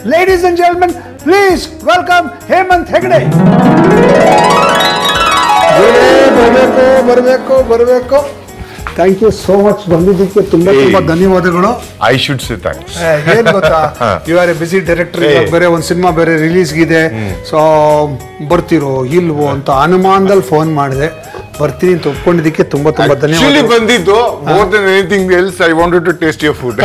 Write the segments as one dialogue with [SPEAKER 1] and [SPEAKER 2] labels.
[SPEAKER 1] Ladies and gentlemen please welcome Hemant Hegde ಬರಬೇಕು ಬರಬೇಕು ಬರಬೇಕು ಥ್ಯಾಂಕ್ ಯು ಸೋ ಮಚ್ ಬಂದಿದ್ದಕ್ಕೆ ತುಂಬಾ ತುಂಬಾ ಧನ್ಯವಾದಗಳು
[SPEAKER 2] ಐ ಶುಡ್ ಸಿ ಥ್ಯಾಂಕ್ಸ್
[SPEAKER 1] ಏ, ಏನ್ ಗೊತ್ತಾ you are a busy director
[SPEAKER 2] ಏ.
[SPEAKER 1] ಬೇರೆ ಒಂದು ಸಿನಿಮಾ ಬೇರೆ ರಿಲೀಸ್ಗಿದೆ ಸೊ ಬರ್ತಿರೋ ಇಲ್ವೋ ಅಂತ ಅನುಮಾನದಲ್ಲಿ ಫೋನ್ ಮಾಡಿದೆ ಬರ್ತೀನಿ ಅಂತ ಒಪ್ಕೊಂಡಿದ್ದಕ್ಕೆ ತುಂಬಾ ತುಂಬಾ
[SPEAKER 2] ಆಕ್ಚುಲಿ
[SPEAKER 1] ಧನ್ಯವಾದ
[SPEAKER 2] ಬಂದಿದ್ದು more than anything else I wanted to taste your food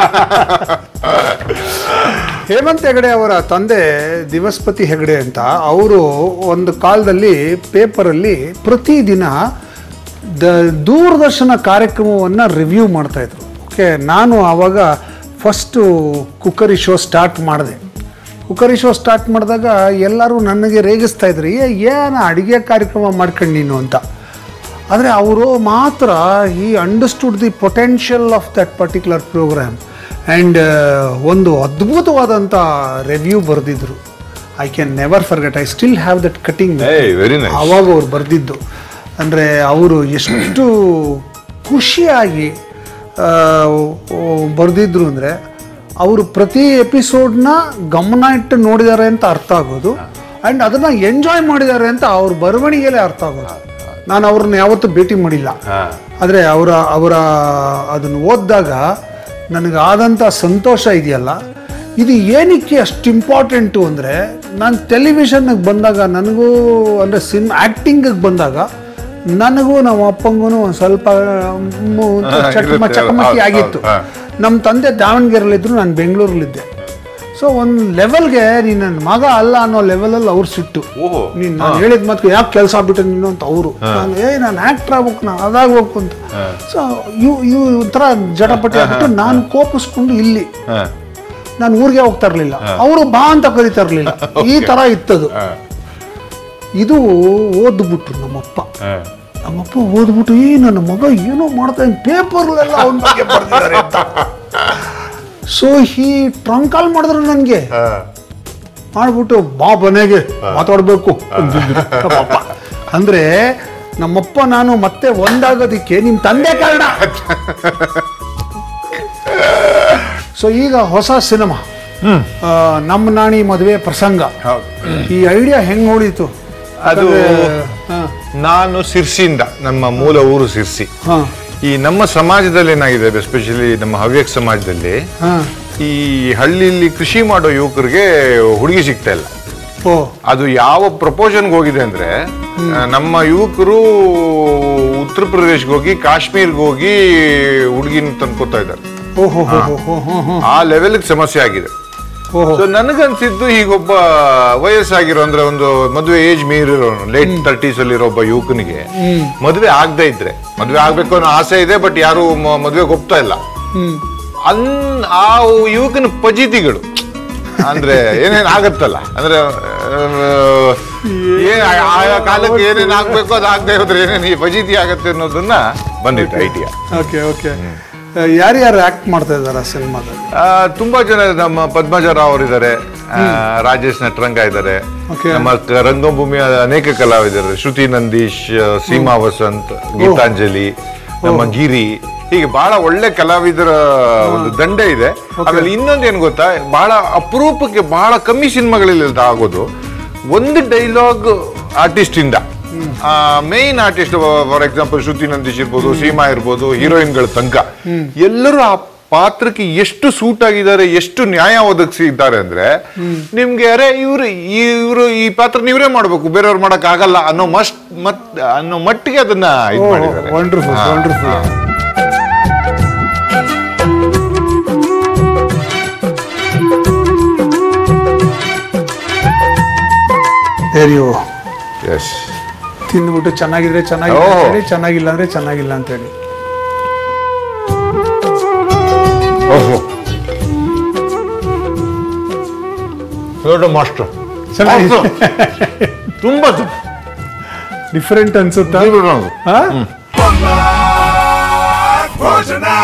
[SPEAKER 1] Hemant Hegde ಅವರ ತಂದೆ ದಿವಸ್ಪತಿ ಹೆಗಡೆ ಅಂತ ಅವರು ಒಂದು ಕಾಲದಲ್ಲಿ ಪೇಪರಲ್ಲಿ ಪ್ರತಿದಿನ ದ ದೂರದರ್ಶನ ಕಾರ್ಯಕ್ರಮವನ್ನು ರಿವ್ಯೂ ಮಾಡ್ತಾ ಇದ್ರು ಓಕೆ ನಾನು ಆವಾಗ ಫಸ್ಟು ಕುಕ್ಕರಿ ಶೋ ಸ್ಟಾರ್ಟ್ ಮಾಡಿದೆ ಕುಕ್ಕರಿ ಶೋ ಸ್ಟಾರ್ಟ್ ಮಾಡಿದಾಗ ಎಲ್ಲರೂ ನನಗೆ ರೇಗಿಸ್ತಾ ಇದ್ರು ಏ ಏನು ಅಡುಗೆ ಕಾರ್ಯಕ್ರಮ ಮಾಡ್ಕೊಂಡು ನೀನು ಅಂತ ಆದರೆ ಅವರು ಮಾತ್ರ ಈ understood the potential of that particular programme and ಒಂದು ಅದ್ಭುತವಾದಂಥ ರಿವ್ಯೂ ಬರೆದಿದ್ರು I can never forget I still have that cutting
[SPEAKER 2] Hey, very nice.
[SPEAKER 1] ಆವಾಗ ಅವ್ರು ಬರೆದಿದ್ದು ಅಂದರೆ ಅವರು ಎಷ್ಟು ಖುಷಿಯಾಗಿ ಬರೆದಿದ್ರು ಅಂದರೆ ಅವರು ಪ್ರತಿ ಎಪಿಸೋಡ್ನ ಗಮನ ಇಟ್ಟು ನೋಡಿದ್ದಾರೆ ಅಂತ ಅರ್ಥ ಆಗೋದು ಆ್ಯಂಡ್ ಅದನ್ನು ಎಂಜಾಯ್ ಮಾಡಿದ್ದಾರೆ ಅಂತ ಅವ್ರ ಬರವಣಿಗೆಯಲ್ಲೇ ಅರ್ಥ ಆಗೋದು ನಾನು ಅವ್ರನ್ನ ಯಾವತ್ತೂ ಭೇಟಿ ಮಾಡಿಲ್ಲ ಆದರೆ ಅವರ ಅವರ ಅದನ್ನು ಓದಿದಾಗ ನನಗಾದಂಥ ಸಂತೋಷ ಇದೆಯಲ್ಲ ಇದು ಏನಕ್ಕೆ ಅಷ್ಟು ಇಂಪಾರ್ಟೆಂಟು ಅಂದರೆ ನಾನು ಟೆಲಿವಿಷನ್ಗೆ ಬಂದಾಗ ನನಗೂ ಅಂದರೆ ಸಿನ್ ಆ್ಯಕ್ಟಿಂಗಿಗೆ ಬಂದಾಗ ನನಗೂ ನಮ್ಮ ಅಪ್ಪಂಗೂ ಒಂದು ಸ್ವಲ್ಪ ಮು-
[SPEAKER 2] ಹಾ,
[SPEAKER 1] ಚಕಮ
[SPEAKER 2] ಇರುತ್ತೆ.
[SPEAKER 1] ಚಕಮಕಿ
[SPEAKER 2] ಹೌದು,
[SPEAKER 1] ಆಗಿತ್ತು
[SPEAKER 2] ಹಾ.
[SPEAKER 1] ನಮ್ಮ ತಂದೆ ದಾವಣಗೆರೆಲಿದ್ರು ನಾನು ಬೆಂಗಳೂರಲ್ಲಿದ್ದೆ ಸೊ ಒಂದು ಲೆವೆಲ್ಗೆ ನೀನು ನನ್ನ ಮಗ ಅಲ್ಲ ಅನ್ನೋ ಲೆವೆಲಲ್ಲಿ ಅವ್ರು ಸಿಟ್ಟು
[SPEAKER 2] ಓಹೋ.
[SPEAKER 1] ನೀನು ನಾನು ಹೇಳಿದ ಮತ್ತೆ ಯಾಕೆ ಕೆಲಸ ಆಗ್ಬಿಟ್ಟೆ ನೀನು ಅಂತ ಅವರು ನಾನು ಏ ನಾನು ಆ್ಯಕ್ಟ್ರ್ ಆಗ್ಬೇಕು ನಾನು ಅದಾಗ್ಬೇಕು ಅಂತ ಸೊ ಇವು ಇವು ಒಂಥರ ಜಟಪಟಿ ಆಗ್ಬಿಟ್ಟು ನಾನು ಕೋಪಿಸ್ಕೊಂಡು ಇಲ್ಲಿ ನಾನು ಊರಿಗೆ ಹೋಗ್ತಾ ಇರಲಿಲ್ಲ ಅವರು ಬಾ ಅಂತ ಕರಿತಾ ಇರಲಿಲ್ಲ ಈ ಥರ ಇತ್ತದು ಇದು ಓದ್ಬಿಟ್ರು ನಮ್ಮಪ್ಪ ನಮ್ಮಪ್ಪ ಓದ್ಬಿಟ್ಟು ಏ ನನ್ನ ಮಗ ಏನೋ ಮಾಡ್ತಾ ಪೇಪರ್ಲೆಲ್ಲ ಅವನ ಬಗ್ಗೆ ಬರ್ದಿದ್ದಾರೆ ಅಂತ ಸೊ ಹೀ ಟ್ರಂಕ್ ಕಾಲ್ ಮಾಡಿದ್ರು ನನಗೆ ಮಾಡ್ಬಿಟ್ಟು ಬಾ ಮನೆಗೆ ಮಾತಾಡಬೇಕು ನಮ್ಮಪ್ಪ ಅಂದ್ರೆ ನಮ್ಮಪ್ಪ ನಾನು ಮತ್ತೆ ಒಂದಾಗೋದಿಕ್ಕೆ ನಿಮ್ಮ ತಂದೆ ಕಾರಣ ಸೊ ಈಗ ಹೊಸ ಸಿನಿಮಾ ನಮ್ಮ ನಾಣಿ ಮದುವೆ ಪ್ರಸಂಗ ಈ ಐಡಿಯಾ ಹೆಂಗ್ ನೋಡಿತು
[SPEAKER 2] ಅದು
[SPEAKER 1] ಯಾಕಂದ್ರೆ- ಹಾ,
[SPEAKER 2] ನಾನು ಸಿರ್ಸಿಯಿಂದ ನಮ್ಮ ಮೂಲ ಊರು ಸಿರ್ಸಿ
[SPEAKER 1] ಹಾ,
[SPEAKER 2] ಈ ನಮ್ಮ ಸಮಾಜದಲ್ಲಿ ಏನಾಗಿದೆ ಎಸ್ಪೆಷಲಿ ನಮ್ಮ ಹವ್ಯಕ ಸಮಾಜದಲ್ಲಿ
[SPEAKER 1] ಹಾ.
[SPEAKER 2] ಈ ಹಳ್ಳಿಲಿ ಕೃಷಿ ಮಾಡೋ ಯುವಕರಿಗೆ ಹುಡುಗಿ ಸಿಗ್ತಾ ಇಲ್ಲ
[SPEAKER 1] ಓ
[SPEAKER 2] ಅದು ಯಾವ ಪ್ರಪೋಷನ್ಗೆ ಹೋಗಿದೆ ಅಂದ್ರೆ ಆ, ನಮ್ಮ ಯುವಕರು ಉತ್ತರ ಪ್ರದೇಶ್ಗೆ ಹೋಗಿ ಕಾಶ್ಮೀರ್ಗೆ ಹೋಗಿ ಹುಡುಗಿನ ತಂದ್ಕೊತಾ ಇದ್ದಾರೆ
[SPEAKER 1] ಓ ಹೋ ಹೋ ಹೋ ಹೋ ಹೋ ಹೋ
[SPEAKER 2] ಆ ಲೆವೆಲ್ಗೆ ಸಮಸ್ಯೆ ಆಗಿದೆ
[SPEAKER 1] ಓಹೋ.
[SPEAKER 2] ಸೊ ನನಗನ್ಸಿದ್ದು ಹೀಗೊಬ್ಬ ವಯಸ್ಸಾಗಿರೋ ಅಂದ್ರೆ ಒಂದು ಮದುವೆ ಏಜ್ ಮೀರಿರೋ ಲೇಟ್ ತರ್ಟೀಸ್ ಅಲ್ಲಿರೋ ಒಬ್ಬ ಯುವಕನಿಗೆ ಮದುವೆ ಆಗದೆ ಇದ್ರೆ ಮದುವೆ ಆಗ್ಬೇಕು ಅನ್ನೋ ಆಸೆ ಇದೆ ಬಟ್ ಯಾರು ಮದುವೆಗೆ ಒಪ್ತಾ ಇಲ್ಲ
[SPEAKER 1] ಹ್ಮ್
[SPEAKER 2] ಅನ್ ಆ ಯುವಕನ ಪಜಿತಿಗಳು ಅಂದ್ರೆ ಏನೇನ್ ಆಗತ್ತಲ್ಲ ಅಂದ್ರೆ ಆ, ಏನ್ ಆ- ಆಯಾ ಕಾಲಕ್ಕೆ ಏನೇನ್ ಆಗ್ಬೇಕು ಅದು ಆಗದೆ ಹೋದ್ರೆ ಏನೇನ್ ಈ ಫಜೀತಿ ಆಗತ್ತೆ ಅನ್ನೋದನ್ನ ಬಂದಿತ್ತು ಐಡಿಯಾ
[SPEAKER 1] ಓಕೆ ಓಕೆ ಯಾರ್ಯಾರು ಆಕ್ಟ್ ಮಾಡ್ತಾ ಇದ್ದಾರೆ ಸಿನಿಮಾದಲ್ಲಿ
[SPEAKER 2] ತುಂಬಾ ಜನ ನಮ್ಮ ಪದ್ಮಜ ರಾವ್ ಅವರಿದ್ದಾರೆ ರಾಜೇಶ್ ನಟರಂಗ ಇದ್ದಾರೆ
[SPEAKER 1] Okay.
[SPEAKER 2] ನಮ್ಮ ಕ- ರಂಗಭೂಮಿಯ ಅನೇಕ ಕಲಾವಿದರು ಶ್ರುತಿ ನಂದೀಶ್ ಆ, ಸೀಮಾ ವಸಂತ್ ಗೀತಾಂಜಲಿ ನಮ್ಮ ಗಿರಿ ಹೀಗೆ ಬಹಳ ಒಳ್ಳೆ ಕಲಾವಿದರ ಒಂದು ದಂಡೆ ಇದೆ ಆಮೇಲೆ ಇನ್ನೊಂದು ಏನ್ ಗೊತ್ತಾ ಬಹಳ ಅಪರೂಪಕ್ಕೆ ಬಹಳ ಕಮ್ಮಿ ಸಿನಿಮಾಗಳಲ್ಲಿ ಇದು ಆಗೋದು ಒಂದು ಡೈಲಾಗ್ ಆರ್ಟಿಸ್ಟ್ ಇಂದ main artist for example Shruti Nandeesh ಇರ್ಬೋದು ಸೀಮಾ ಇರ್ಬೋದು ಹೀರೋಯಿನ್ಗಳ ತನಕ ಎಲ್ಲರೂ ಆ ಪಾತ್ರಕ್ಕೆ ಎಷ್ಟು ಸೂಟ್ ಆಗಿದ್ದಾರೆ ಎಷ್ಟು ನ್ಯಾಯ ಒದಗಿಸಿದ್ದಾರೆ ಅಂದ್ರೆ ನಿಮ್ಗೆ ಅರೆ ಇವ್ರು ಇವರು ಈ ಪಾತ್ರ ನೀವರೇ ಮಾಡ್ಬೇಕು ಬೇರೆಯವ್ರು ಮಾಡಕ್ ಆಗಲ್ಲ ಅನ್ನೋ ಮಸ್ಟ್ ಮತ್ ಅನ್ನೋ ಮಟ್ಟಿಗೆ ಅದನ್ನ ಇದು ಮಾಡಿದ್ದಾರೆ
[SPEAKER 1] ವಂಡರ್ಫುಲ್
[SPEAKER 2] ಹಾ,
[SPEAKER 1] ವಂಡರ್ಫುಲ್
[SPEAKER 2] ಹಾ.
[SPEAKER 1] ಸರಿಯೋ
[SPEAKER 2] Yes.
[SPEAKER 1] ತಿಂದ್ಬಿಟ್ಟು ಚೆನ್ನಾಗಿದ್ರೆ ಚೆನ್ನಾಗಿಲ್ಲ
[SPEAKER 2] ಓಹೋ.
[SPEAKER 1] ಅಂತ ಹೇಳಿ ಚೆನ್ನಾಗಿಲ್ಲ ಅಂದ್ರೆ ಚೆನ್ನಾಗಿಲ್ಲ ಅಂತ ಹೇಳಿ
[SPEAKER 2] ಓಹೋ. ದೊಡ್ಡ ಮಾಸ್ಟರ್
[SPEAKER 1] ಚೆನ್ನಾಗಿದೆ.
[SPEAKER 2] ತುಂಬಾ ತುಂಬ.
[SPEAKER 1] ಡಿಫ್ರೆಂಟ್ ಅನ್ಸುತ್ತಾ
[SPEAKER 2] ಇದು ನೋಡು.
[SPEAKER 1] ಹಾ
[SPEAKER 3] ಭೋಜನ